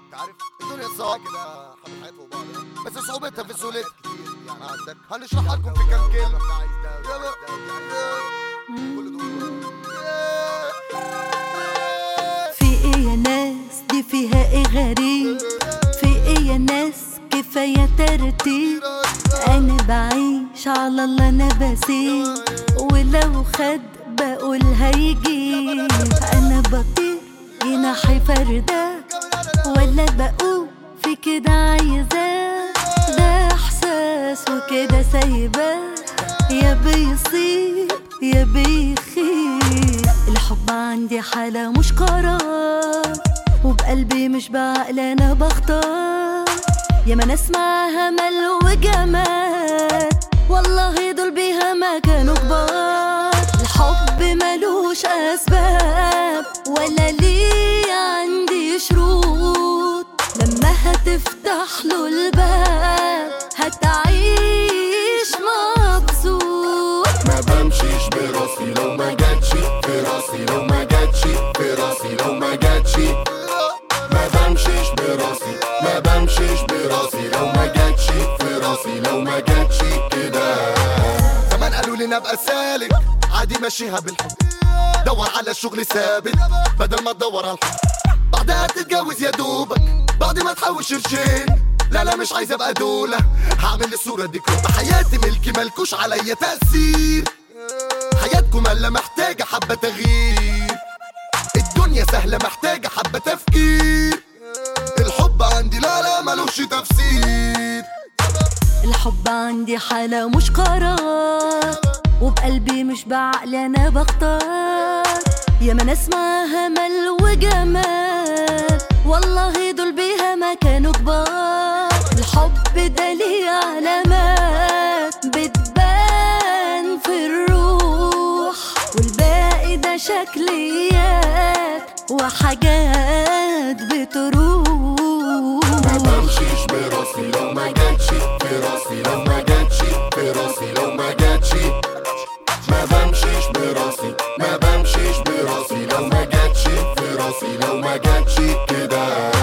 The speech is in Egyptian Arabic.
انت عارف الدنيا صعبة كده حبة حياة فوق بعض يعني. بس صعوبتها في سهولتها كتير يعني عندك هنشرحها لكم في كام كلمة يابا. كل دول في ايه يا ناس دي فيها ايه غريب في ايه يا ناس كفاية ترتيب انا بعيش على الله انا بسيب ولو خد بقول هيجي انا بطير جناحي فردة ولا بقول في كده عايزاه ده احساس وكده سايباه يا بيصيب يا بيخيب الحب عندي حالة مش قرار وبقلبي مش بعقل انا بختار يا ما نسمع همل وجمال والله دول بيها ما كانوا كبار الحب ملوش اسباب ولا ليه عندي شروط لما هتفتح له الباب هتعيش مبسوط ما بمشيش براسي لو ما جاتش في راسي لو ما جاتش في راسي لو ما جاتش ما بمشيش براسي ما بمشيش براسي لو ما جاتش في راسي لو ما جاتش كده زمان قالوا لي ابقى سالك عادي ماشيها بالحب دور على شغل ثابت بدل ما تدور على الحب بعدها تتجوز يا دوبك بعد ما تحوش قرشين لا لا مش عايز ابقى دولة هعمل الصورة دي كلها حياتي ملكي ملكوش عليا تأثير حياتكم الا محتاجة حبة تغيير الدنيا سهلة محتاجة حبة تفكير الحب عندي لا لا ملوش تفسير الحب عندي حالة مش قرار وبقلبي مش بعقل انا بختار يا ما نسمع همل وجمال والله دول بيها ما كانوا كبار الحب ده ليه علامات بتبان في الروح والباقي ده شكليات وحاجات بتروح ما بمشيش براسي لو ما جاتش في راسي لو ما جاتش في راسي لو ما جاتش ما بمشيش براسي ما بمشيش براسي لو ما جاتش في راسي لو ما جاتش كده